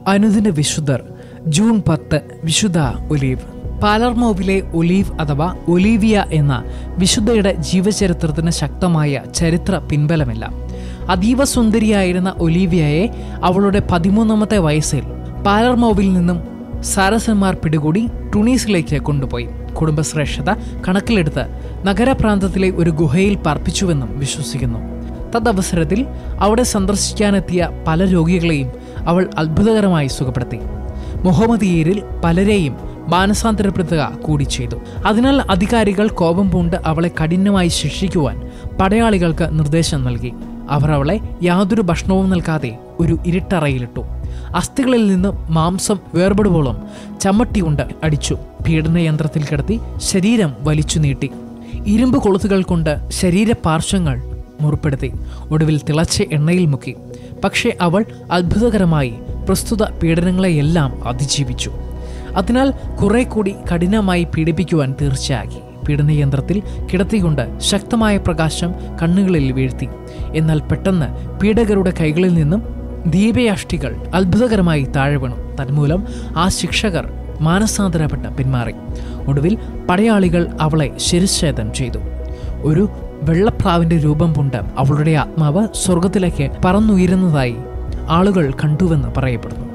അനുദിന വിശുദ്ധർ ജൂൺ പത്ത് വിശുദ്ധ ഒലീവ് പാലർമോവിലെ ഒലീവ് അഥവാ ഒലീവിയ എന്ന വിശുദ്ധയുടെ ജീവചരിത്രത്തിന് ശക്തമായ ചരിത്ര പിൻബലമില്ല അതീവ സുന്ദരിയായിരുന്ന ഒലീവിയയെ അവളുടെ പതിമൂന്നാമത്തെ വയസ്സിൽ പാലർമോവിൽ നിന്നും സാരസന്മാർ പിടികൂടി ടുണീസിലേക്ക് കൊണ്ടുപോയി കുടുംബശ്രേഷ്ഠത കണക്കിലെടുത്ത് നഗരപ്രാന്തത്തിലെ ഒരു ഗുഹയിൽ പാർപ്പിച്ചുവെന്നും വിശ്വസിക്കുന്നു തദവസരത്തിൽ അവിടെ സന്ദർശിക്കാനെത്തിയ പല രോഗികളെയും അവൾ അത്ഭുതകരമായി സുഖപ്പെടുത്തി മുഹമ്മദീയരിൽ പലരെയും മാനസാന്തരപ്പെടുത്തുക കൂടി ചെയ്തു അതിനാൽ അധികാരികൾ കോപം പൂണ്ട് അവളെ കഠിനമായി ശിക്ഷിക്കുവാൻ പടയാളികൾക്ക് നിർദ്ദേശം നൽകി അവർ അവളെ യാതൊരു ഭക്ഷണവും നൽകാതെ ഒരു ഇരുട്ടറയിലിട്ടു അസ്ഥികളിൽ നിന്ന് മാംസം വേർപെടുവോളം ചമ്മട്ടി കൊണ്ട് അടിച്ചു പീഡനയന്ത്രത്തിൽ കിടത്തി ശരീരം വലിച്ചു നീട്ടി ഇരുമ്പ് കൊളുത്തുകൾ കൊണ്ട് ശരീരപാർശ്വങ്ങൾ മുറിപ്പെടുത്തി ഒടുവിൽ തിളച്ച എണ്ണയിൽ മുക്കി പക്ഷേ അവൾ അത്ഭുതകരമായി പ്രസ്തുത പീഡനങ്ങളെയെല്ലാം അതിജീവിച്ചു അതിനാൽ കുറെ കൂടി കഠിനമായി പീഡിപ്പിക്കുവാൻ തീർച്ചയാക്കി പീഡനയന്ത്രത്തിൽ കിടത്തിക്കൊണ്ട് ശക്തമായ പ്രകാശം കണ്ണുകളിൽ വീഴ്ത്തി എന്നാൽ പെട്ടെന്ന് പീഡകരുടെ കൈകളിൽ നിന്നും ദീപയാഷ്ടികൾ അത്ഭുതകരമായി താഴെ വീണു തന്മൂലം ആ ശിക്ഷകർ മാനസാന്തരപ്പെട്ട് പിന്മാറി ഒടുവിൽ പടയാളികൾ അവളെ ശിരച്ഛേദം ചെയ്തു ഒരു വെള്ളപ്രാവിന്റെ രൂപം പൂണ്ട് അവളുടെ ആത്മാവ് സ്വർഗത്തിലേക്ക് പറന്നുയരുന്നതായി ആളുകൾ കണ്ടുവെന്ന് പറയപ്പെടുന്നു